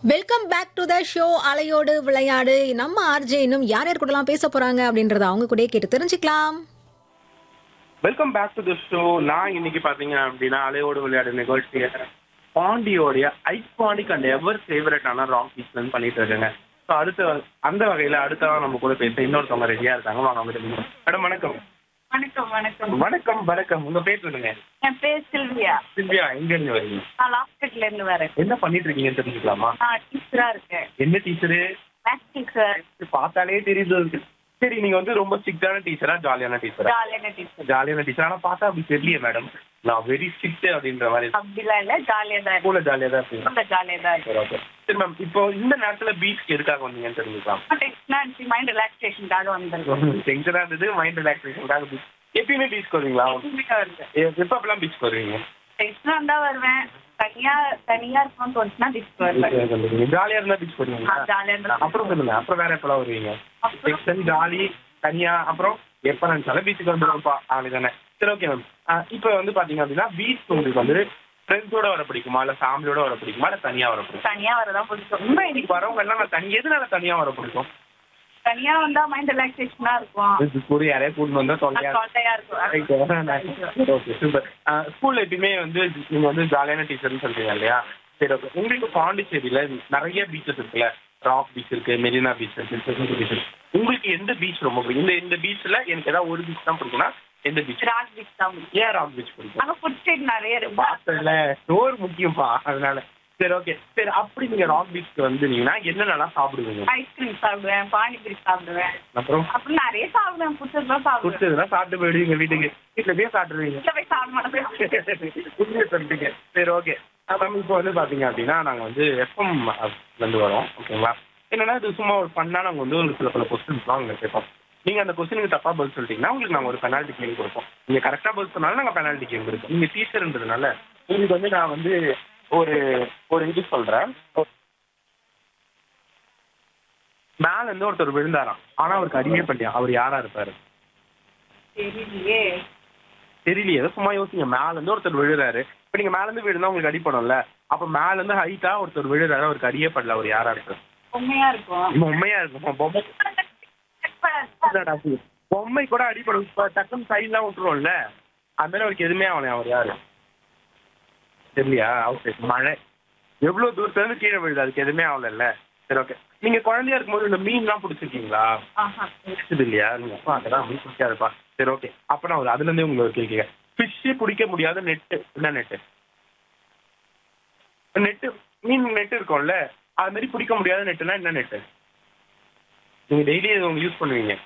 Welcome back to the show அலையோடு விளையாடு நம்ம ஆர்ஜே இன்னும் யார் யார் கூடலாம் பேச போறாங்க அப்படின்றத அவங்க கூட கேட்டு தெரிஞ்சுக்கலாம் welcome back to the show நான் இன்னைக்கு பாத்தீங்க அப்படின்னா அலையோடு விளையாடு நிகழ்ச்சியை பாண்டியோடைய ஐகானிக் அண்ட் எவர் ஃபேவரட்டான ராங் பீஸ்ல பண்ணிட்டு இருக்கேங்க ஸோ அடுத்த அந்த வகையில அடுத்தவா நம்ம கூட பேச இன்னொருத்தவங்க ரெடியா இருக்காங்க வாங்க அவங்க மேடம் வணக்கம் வணக்கம் வணக்கம் வணக்கம் வணக்கம் உங்க பேர் சொல்லுங்க என் பேர் சில்வியா சில்வியா எங்க இருந்து வரீங்க நான் லாஸ்ட்ல இருந்து வரேன் என்ன பண்ணிட்டு இருக்கீங்கன்னு தெரிஞ்சுக்கலாமா நான் டீச்சரா இருக்கேன் என்ன டீச்சரு மேத்ஸ் டீச்சர் பார்த்தாலே தெரியுது சரி நீங்க வந்து ரொம்ப ஸ்ட்ரிக்டான டீச்சரா ஜாலியான டீச்சரா ஜாலியான டீச்சர் ஜாலியான டீச்சர் ஆனா பார்த்தா அப்படி தெரியலையே மேடம் நான் வெரி ஸ்ட்ரிக்ட் அப்படின்ற மாதிரி அப்படிலாம் இல்ல ஜாலியா தான் ஸ்கூல்ல ஜாலியா தான் இருப்பீங்க இருக்கேன் ஜாலியா தான் சரி ஓகே சரி மேம் இப்போ இந்த நேரத்துல பீச்சுக்கு எதுக்காக வந்தீங்கன்னு தெரிஞ்சுக்கலாம் இருக்கேன் மைண்ட் ரிலாக்ஸேஷனுக்காக வந்திருக்கேன் டென்ஷனா இருந்தது மைண்ட் ரிலாக்ஸேஷனுக்காக பீச் எப்பயுமே பீச் வருவீங்களா வருது எப்ப அப்பெல்லாம் பீச் வருவீங்க டென்ஷனா இருந்தா வருவேன் தனியா தனியா இருக்கணும்னு தோணுச்சுன்னா பீச் வருவேன் ஜாலியா இருந்தா பீச் வருவீங்களா ஜாலியா இருந்தா அப்புறம் சொல்லுங்க அப்புறம் வேற எப்பெல்லாம் வருவீங்க அப்புறம் டென்ஷன் ஜாலி தனியா அப்புறம் எப்ப நினைச்சாலும் பீச்சுக்கு வந்துடும்ப்பா தானே சரி ஓகே மேம் இப்போ வந்து பாத்தீங்க அப்படின்னா பீச் உங்களுக்கு வந்து ஃப்ரெண்ட்ஸோட வர பிடிக்குமா இல்ல ஃபேமிலியோட வர பிடிக்குமா இல்ல தனியா வர பிடிக்கும் தனியா வரதான் பிடிக்கும் உண்மை இன்னைக்கு வரவங்க எல்லாம் நான் தனி எதுனால தனியா வர பிடிக்கும் தனியா வந்தா மைண்ட் ரிலாக்ஸேஷனா இருக்கும் கூட யாரையா கூட்டு வந்தா தொல்லையா தொல்லையா இருக்கும் ஓகே சூப்பர் ஸ்கூல்ல எப்பயுமே வந்து நீங்க வந்து ஜாலியான டீச்சர்னு சொல்றீங்க இல்லையா சரி ஓகே உங்களுக்கு பாண்டிச்சேரியில நிறைய பீச்சஸ் இருக்குல்ல ராக் பீச் இருக்கு மெரினா பீச் இருக்கு செசன்சி பீச் இருக்கு உங்களுக்கு எந்த பீச் ரொம்ப பிடிக்கும் இந்த இந்த பீச்ல எனக்கு ஏதாவது ஒரு பீச் தான் பிடிக்கும்னா எந்த பீச் ராக் பீச் தான் பிடிக்கும் ஏன் ராக் பீச் பிடிக்கும் அங்க ஃபுட் ஸ்ட்ரீட் நிறைய இருக்கு பார்த்ததுல ஸ்டோர் முக்கியம்ப்பா அதனால சரி ஓகே சரி அப்படி நீங்க ராக் பீச்க்கு வந்துட்டீங்கன்னா என்னென்னலாம் சாப்பிடுவீங்க ஐஸ்கிரீம் சாப்பிடுவேன் பானிபூரி சாப்பிடுவேன் அப்புறம் அப்புறம் நிறைய சாப்பிடுவேன் புதுசெல்லாம் சாப்பிடுவேன் பிடிச்சதுலாம் சாப்பிட்டு போயிடுவீங்க வீட்டுக்கு வீட்டுல போய் சாப்பிடுவீங்க வீட்டுல போய் சாப்பிட மாட்டேன் உண்மையை சொல்லிட்டீங்க சரி ஓகே மேம் இப்போ வந்து பார்த்தீங்க அப்படின்னா நாங்கள் வந்து எஃப்எம் இருந்து வரோம் ஓகேங்களா என்னன்னா இது சும்மா ஒரு பண்ணா நாங்கள் வந்து ஒரு சில பல கொஸ்டின்ஸ்லாம் உங்களுக்கு கேட்போம் நீங்கள் அந்த கொஸ்டினுக்கு தப்பாக பதில் சொல்லிட்டீங்கன்னா உங்களுக்கு நாங்கள் ஒரு பெனால்ட்டி கேம் கொடுப்போம் நீங்கள் கரெக்டாக பதில் சொன்னாலும் நாங்கள் பெனால்ட்டி கேம் கொடுப்போம் நீங்கள் டீச்சர்ன்றதுனால உங்களுக்கு வந்து நான் வந்து ஒரு ஒரு இது சொல்கிறேன் மேல இருந்து ஒருத்தர் விழுந்தாராம் ஆனா அவருக்கு அடியே பண்ணியான் அவர் யாரா இருப்பாரு தெரியலையே தெரியலையே ஏதோ சும்மா யோசிங்க மேல இருந்து ஒருத்தர் விழுறாரு இப்ப நீங்க மேல இருந்து விழுந்தா உங்களுக்கு அடிப்படும்ல அப்ப மேல இருந்து ஹைட்டா ஒருத்தர் விழுறாரு அவருக்கு அடியே படல அவர் யாரா இருக்கு உண்மையா இருக்கும் இவன் உண்மையா இருக்கும் பொம்மை என்னடா இது? பொம்மை கூட அடிப்படும் இப்ப டக்குன்னு சைட்லாம் விட்டுருவோம்ல அது மாதிரி அவருக்கு எதுவுமே அவனே அவர் யாரு தெரியலையா ஓகே மழை எவ்வளவு தூரத்துல இருந்து கீழே விழுது அதுக்கு எதுவுமே ஆகல சரி ஓகே நீங்க குழந்தையா இருக்கும்போது இந்த மீன்லாம் பிடிச்சிருக்கீங்களா ஆஹா. பிடிச்சது இல்லையா நீங்க அப்பா அதெல்லாம் மீன் பிடிக்காதுப்பா சரி ஓகே அப்ப நான் ஒரு அதுல இருந்தே உங்களுக்கு ஒரு கேள்வி ஃபிஷ்ஷே பிடிக்க முடியாத நெட்டு என்ன நெட்டு நெட்டு மீன் நெட் இருக்கும்ல அது மாதிரி பிடிக்க முடியாத நெட்டுனா என்ன நெட்டு நீங்க டெய்லி இது உங்க யூஸ் பண்ணுவீங்க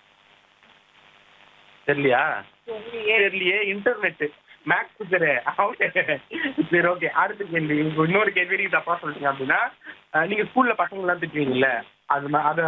தெரியலையா தெரியலையே தெரியலையே இன்டர்நெட் மேக்ஸ் டீச்சரு சரி ஓகே அடுத்த கேள்வி உங்களுக்கு இன்னொரு கேள்வி நீங்க தப்பா சொல்லிட்டீங்க அப்படின்னா அஹ், நீங்க ஸ்கூல்ல பசங்க எல்லாம் திட்டுவீங்கல்ல அது ம- அது